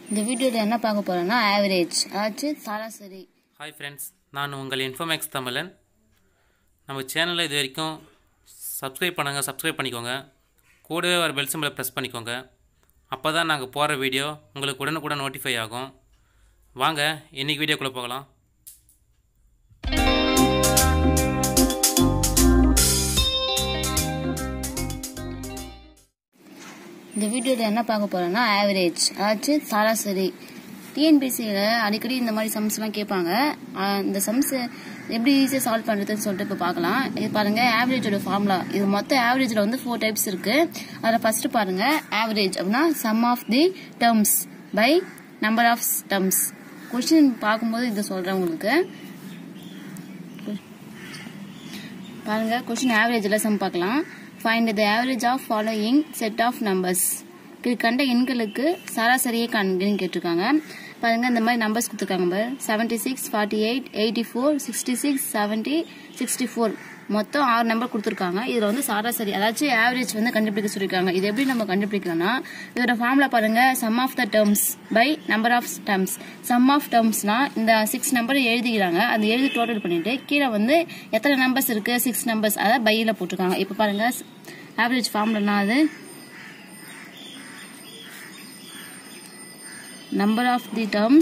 இந்த வீடியோவில் என்ன பார்க்க போறோம்னா ஆவரேஜ் அதாச்சும் சராசரி ஹாய் ஃப்ரெண்ட்ஸ் நான் உங்கள் இன்ஃபோமேக்ஸ் தமிழன் நம்ம சேனலை இது வரைக்கும் சப்ஸ்கிரைப் பண்ணுங்கள் சப்ஸ்கிரைப் பண்ணிக்கோங்க கூடவே வர பெல் சிம்பிளை ப்ரெஸ் பண்ணிக்கோங்க அப்போ தான் நாங்கள் போகிற வீடியோ உங்களுக்கு உடனுக்குடன் நோட்டிஃபை ஆகும் வாங்க இன்றைக்கி வீடியோக்குள்ளே போகலாம் இந்த வீடியோவில் என்ன பார்க்க போறோம்னா ஆவரேஜ் அதாச்சும் சராசரி டிஎன்பிசியில் அடிக்கடி இந்த மாதிரி சம்ஸ்லாம் கேட்பாங்க ஆஹ் இந்த சம்ஸ் எப்படி ஈஸியாக சால்வ் பண்ணுறதுன்னு சொல்லிட்டு இப்போ பார்க்கலாம் இது பாருங்க ஆவரேஜோட ஃபார்முலா இது மொத்த ஆவரேஜில் வந்து ஃபோர் டைப்ஸ் இருக்கு அதில் ஃபர்ஸ்ட் பாருங்க ஆவரேஜ் அப்படின்னா sum of the terms by number of terms question பார்க்கும்போது இதை சொல்கிறேன் உங்களுக்கு பாருங்க கொஸ்டின் ஆவரேஜில் சம் பார்க்கலாம் find the average of following set of numbers கீழ்கண்ட எண்களுக்கு சராசரியை காண்கன்னு கேட்டிருக்காங்க பாருங்க இந்த மாதிரி நம்பர்ஸ் கொடுத்துருக்காங்க பாரு seventy six forty eight eighty four sixty six seventy sixty four மொத்தம் ஆறு நம்பர் கொடுத்துருக்காங்க இதில் வந்து சராசரி அதாச்சும் ஆவரேஜ் வந்து கண்டுபிடிக்க சொல்லியிருக்காங்க இது எப்படி நம்ம கண்டுபிடிக்கலாம்னா இதோட ஃபார்முலா பாருங்க sum of the terms by number of terms sum of டேர்ம்ஸ்னா இந்த சிக்ஸ் நம்பர் எழுதிக்கிறாங்க அது எழுதி டோட்டல் பண்ணிட்டு கீழே வந்து எத்தனை நம்பர்ஸ் இருக்கு சிக்ஸ் நம்பர்ஸ் அதை பையில் போட்டிருக்காங்க இப்போ பாருங்க ஆவரேஜ் ஃபார்முலானா அது number of the terms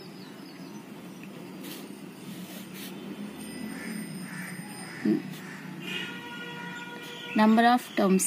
number of terms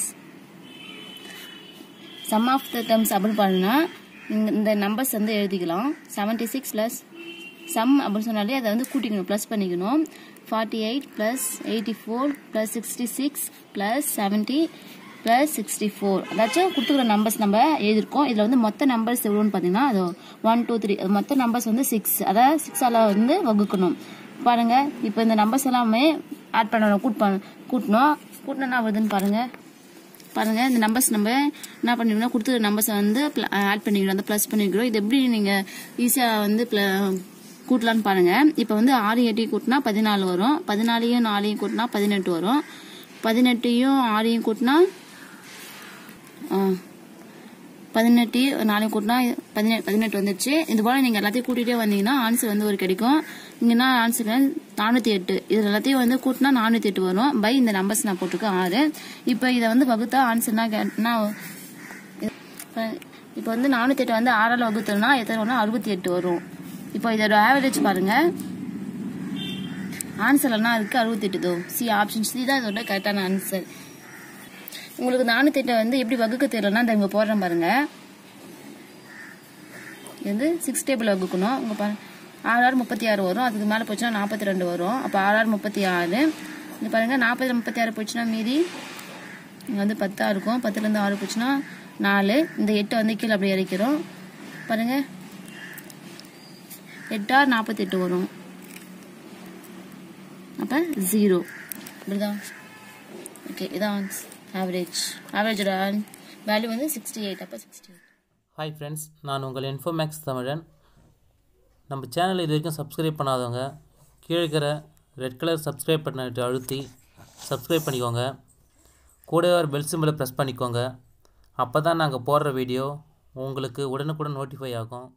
sum of the terms அப்படின்னு பாருன்னா இந்த- இந்த நம்பர்ஸ் வந்து எழுதிக்கலாம் செவன்டி சிக்ஸ் ப்ளஸ் சம் அப்படின்னு சொன்னாலே அதை வந்து கூட்டிக்கணும் ப்ளஸ் பண்ணிக்கணும் forty eight plus eighty four plus sixty six plus seventy plus sixty four அதாச்சும் கொடுத்துக்கிற நம்பர்ஸ் நம்ம எழுதியிருக்கோம் இதில் வந்து மொத்த நம்பர்ஸ் எவ்வளோன்னு பார்த்தீங்கன்னா அது ஒன் டூ த்ரீ மொத்த நம்பர்ஸ் வந்து சிக்ஸ் அதாவது சிக்ஸால் வந்து வகுக்கணும் பாருங்க இப்போ இந்த நம்பர்ஸ் எல்லாமே ஆட் பண்ணணும் கூட் பண்ண கூட்டணும் கூட்டினா வருதுன்னு பாருங்க பாருங்க இந்த நம்பர்ஸ் நம்ம என்ன பண்ணிக்கணும் கொடுத்துருக்க நம்பர்ஸ் வந்து ஆட் பண்ணிக்கிறோம் அந்த ப்ளஸ் பண்ணிக்கிறோம் இது எப்படி நீங்க ஈஸியா வந்து pl- கூட்டலாம்னு பாருங்க இப்போ வந்து ஆறு எட்டையும் கூட்டினா பதினாலு வரும் பதினாலையும் நாலையும் கூட்டினா பதினெட்டு வரும் பதினெட்டையும் ஆறையும் கூட்டினா பதினெட்டு நாளைக்கு கூட்டினா பதினெட்டு பதினெட்டு வந்துருச்சு இது போல நீங்க எல்லாத்தையும் கூட்டிகிட்டே வந்தீங்கன்னா ஆன்சர் வந்து ஒரு கிடைக்கும் இங்கன்னா ஆன்சர் நானூத்தி எட்டு இது எல்லாத்தையும் வந்து கூட்டினா நானூத்தி எட்டு வரும் பை இந்த நம்பர்ஸ் நான் போட்டிருக்கேன் ஆறு இப்போ இதை வந்து வகுத்தா ஆன்சர்னா கேட்டா இப்போ வந்து நானூத்தி எட்டு வந்து ஆறால் வகுத்தோம்னா எத்தனை வரும் அறுபத்தி எட்டு வரும் இப்போ இதோட ஆவரேஜ் பாருங்க ஆன்சர் எல்லாம் இருக்கு அறுபத்தி எட்டு தோ சி ஆப்ஷன் சி தான் இதோட கரெக்டான ஆன்சர் உங்களுக்கு நானூத்தி எட்டை வந்து எப்படி வகுக்க தெரியலன்னா இந்த இங்க போடுறேன் பாருங்க இது வந்து சிக்ஸ் டேபிள் வகுக்கணும் உங்க பாருங்க ஆறு ஆறு முப்பத்தி ஆறு வரும் அதுக்கு மேலே போச்சுன்னா நாற்பத்தி ரெண்டு வரும் அப்போ ஆறு ஆறு முப்பத்தி ஆறு இது பாருங்க நாற்பது முப்பத்தி ஆறு போச்சுன்னா மீதி இங்கே வந்து பத்தா இருக்கும் பத்துலேருந்து ஆறு போச்சுன்னா நாலு இந்த எட்டை வந்து கீழே அப்படி இறக்கிறோம் பாருங்க எட்டா நாற்பத்தி எட்டு வரும் அப்போ ஜீரோ இப்படிதான் ஓகே இதான் ஆவரேஜ் ஆவரேஜோட வேல்யூ வந்து சிக்ஸ்டி எயிட் அப்போ சிக்ஸ்டி எயிட் ஹாய் ஃப்ரெண்ட்ஸ் நான் உங்கள் இன்ஃபோமேக்ஸ் தமிழன் நம்ம சேனலை இது வரைக்கும் சப்ஸ்கிரைப் பண்ணாதவங்க கீழே இருக்கிற ரெட் கலர் சப்ஸ்கிரைப் பட்டனை அழுத்தி சப்ஸ்கிரைப் பண்ணிக்கோங்க கூடவே ஒரு பெல் சிம்பிளை ப்ரெஸ் பண்ணிக்கோங்க அப்போ தான் நாங்கள் போடுற வீடியோ உங்களுக்கு உடனுக்குடன் நோட்டிஃபை ஆகும்